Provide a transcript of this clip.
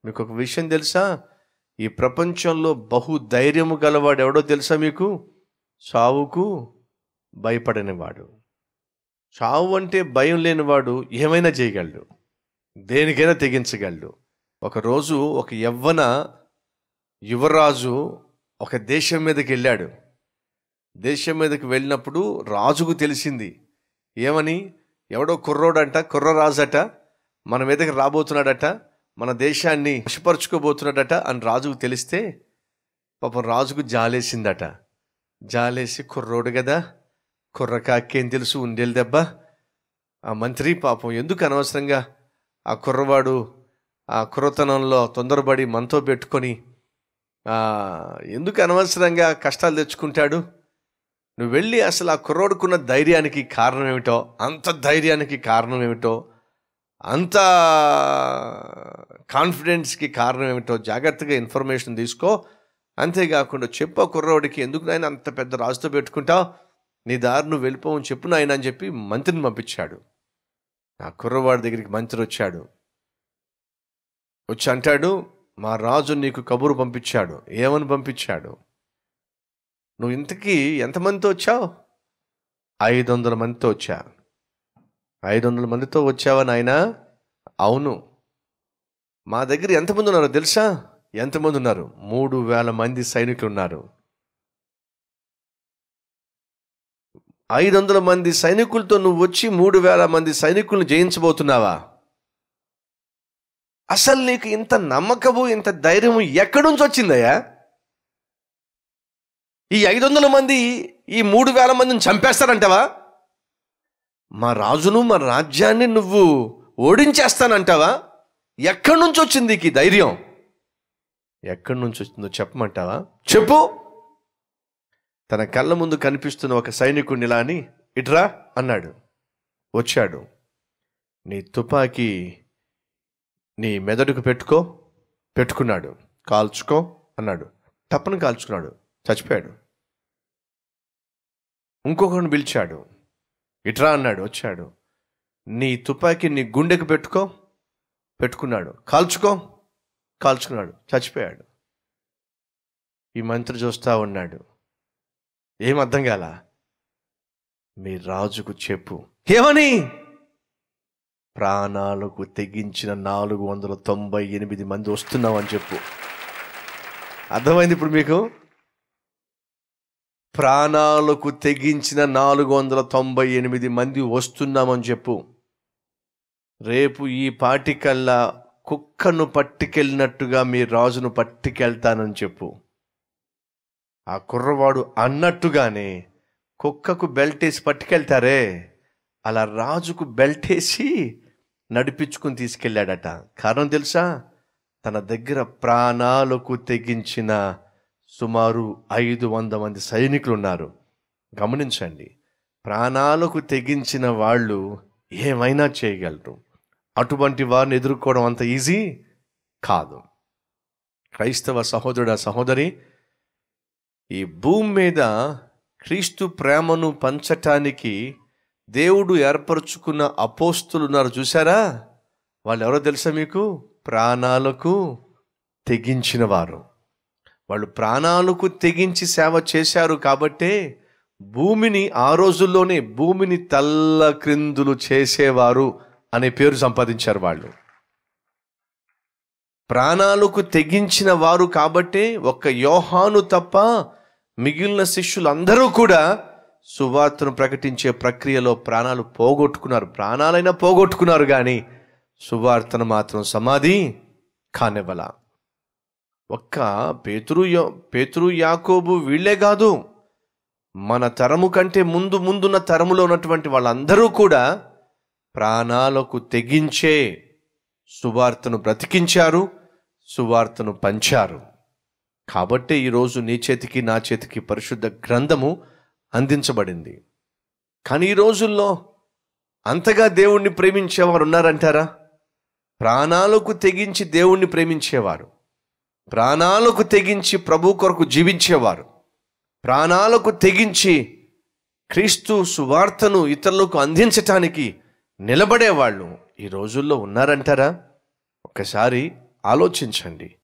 మీకు ఒక విషయం తెలుసా ఈ ప్రపంచంలో బహు ధైర్యము గలవాడు ఎవడో తెలుసా మీకు చావుకు భయపడనివాడు చావు అంటే భయం లేనివాడు ఏమైనా చేయగలడు దేనికైనా తెగించగలడు ఒకరోజు ఒక యవ్వన యువరాజు ఒక దేశం మీదకి వెళ్ళాడు దేశం మీదకి వెళ్ళినప్పుడు రాజుకు తెలిసింది ఏమని ఎవడో కుర్రోడంట కుర్రరాజట మన మీదకి రాబోతున్నాడట మన దేశాన్ని వశపరుచుకోబోతున్నాడట అని రాజుకు తెలిస్తే పాపం రాజుకు జాలేసిందట జాలేసి కుర్రోడు కదా కుర్రకాకేం తెలుసు ఉండేలు దెబ్బ ఆ మంత్రి పాపం ఎందుకు అనవసరంగా ఆ కుర్రవాడు ఆ కుర్రతనంలో తొందరపడి మనతో పెట్టుకొని ఆ, ఎందుకు అనవసరంగా కష్టాలు తెచ్చుకుంటాడు నువ్వు వెళ్ళి అసలు ఆ కుర్రోడుకున్న ధైర్యానికి కారణం ఏమిటో అంత ధైర్యానికి కారణం ఏమిటో అంత కాన్ఫిడెన్స్కి కారణం ఏమిటో జాగ్రత్తగా ఇన్ఫర్మేషన్ తీసుకో అంతేకాకుండా చెప్పు ఆ కుర్రోడికి ఎందుకు నాయన అంత పెద్ద రాజుతో పెట్టుకుంటావు నీ దారి నువ్వు వెళ్ళిపోవని చెప్పు నాయన అని చెప్పి మంత్రిని పంపించాడు ఆ కుర్రవాడి దగ్గరికి మంత్రి వచ్చాడు వచ్చి అంటాడు మా రాజు నీకు కబురు పంపించాడు ఏమని పంపించాడు నువ్వు ఇంతకీ ఎంతమందితో వచ్చావు ఐదు వందల మందితో వచ్చా ఐదు వందల మందితో వచ్చావా నాయనా అవును మా దగ్గర ఎంతమంది ఉన్నారో తెలుసా ఎంతమంది ఉన్నారు మూడు వేల మంది సైనికులు ఉన్నారు ఐదు వందల మంది సైనికులతో నువ్వు వచ్చి మూడు వేల మంది సైనికులను జయించబోతున్నావా అసలు నీకు ఇంత నమ్మకము ఇంత ధైర్యము ఎక్కడి నుంచి వచ్చిందయ్యా ఈ ఐదు వందల మంది ఈ మూడు వేల మందిని చంపేస్తారంటావా మా రాజును మా రాజ్యాన్ని నువ్వు ఓడించేస్తానంటావా ఎక్కడి నుంచి వచ్చింది నీకు ఈ ధైర్యం ఎక్కడి నుంచి వచ్చిందో చెప్పమంటావా చెప్పు తన కళ్ళ ముందు కనిపిస్తున్న ఒక సైనికుడిని ఇలా అని ఇట్రా అన్నాడు వచ్చాడు నీ తుపాకీ నీ మెదడుకు పెట్టుకో పెట్టుకున్నాడు కాల్చుకో అన్నాడు తప్పని కాల్చుకున్నాడు చచ్చిపోయాడు ఇంకొకరిని పిలిచాడు ఇట్రా అన్నాడు వచ్చాడు నీ తుపాకీ నీ గుండెకు పెట్టుకో పెట్టుకున్నాడు కాల్చుకో కాల్చుకున్నాడు చచ్చిపోయాడు ఈ మంత్రి చూస్తా ఉన్నాడు ఏం అర్థం కాల మీ రాజుకు చెప్పు ఏమని ప్రాణాలకు తెగించిన నాలుగు వందల తొంభై ఎనిమిది మంది వస్తున్నామని చెప్పు అర్థమైంది ఇప్పుడు మీకు ప్రాణాలకు తెగించిన నాలుగు వందల తొంభై ఎనిమిది మంది వస్తున్నామని చెప్పు రేపు ఈ పాటికల్లా కుక్కను పట్టుకెళ్ళినట్టుగా మీ రాజును పట్టుకెళ్తానని చెప్పు ఆ కుర్రవాడు అన్నట్టుగానే కుక్కకు బెల్ట్ వేసి పట్టుకెళ్తారే అలా రాజుకు బెల్ట్ వేసి నడిపించుకుని తీసుకెళ్ళాడట కారణం తెలుసా తన దగ్గర ప్రాణాలకు తెగించిన సుమారు ఐదు వంద మంది సైనికులు ఉన్నారు గమనించండి ప్రాణాలకు తెగించిన వాళ్ళు ఏమైనా చేయగలరు అటువంటి వారిని ఎదుర్కోవడం అంత ఈజీ కాదు క్రైస్తవ సహోదరుడ సహోదరి ఈ భూమి మీద క్రీస్తు ప్రేమను పంచటానికి దేవుడు ఏర్పరచుకున్న అపోస్తులు ఉన్నారు చూసారా వాళ్ళు ఎవరో తెలుసా మీకు ప్రాణాలకు తెగించిన వారు వాళ్ళు ప్రాణాలకు తెగించి సేవ చేశారు కాబట్టే భూమిని ఆ రోజుల్లోనే భూమిని తల్ల క్రిందులు చేసేవారు అనే పేరు సంపాదించారు వాళ్ళు ప్రాణాలకు తెగించిన వారు కాబట్టే ఒక్క యోహాను తప్ప మిగిలిన శిష్యులందరూ కూడా సువార్తను ప్రకటించే ప్రక్రియలో ప్రాణాలు పోగొట్టుకున్నారు ప్రాణాలైనా పోగొట్టుకున్నారు కానీ సువార్తను మాత్రం సమాధి కానివ్వల ఒక్క పేతురు యో- పేతురు యాకోబు వీళ్ళే కాదు మన తరము కంటే ముందు ముందున్న తరములో ఉన్నటువంటి వాళ్ళందరూ కూడా ప్రాణాలకు తెగించే సువార్తను బ్రతికించారు సువార్తను పంచారు కాబట్టే ఈరోజు నీ చేతికి నా చేతికి పరిశుద్ధ గ్రంథము అందించబడింది కానీ ఈ రోజుల్లో అంతగా దేవుణ్ణి ప్రేమించేవారు ఉన్నారంటారా ప్రాణాలకు తెగించి దేవుణ్ణి ప్రేమించేవారు ప్రాణాలకు తెగించి ప్రభు కొరకు జీవించేవారు ప్రాణాలకు తెగించి క్రీస్తు సువార్తను ఇతరులకు అందించటానికి నిలబడేవాళ్ళు ఈ రోజుల్లో ఉన్నారంటారా ఒక్కసారి ఆలోచించండి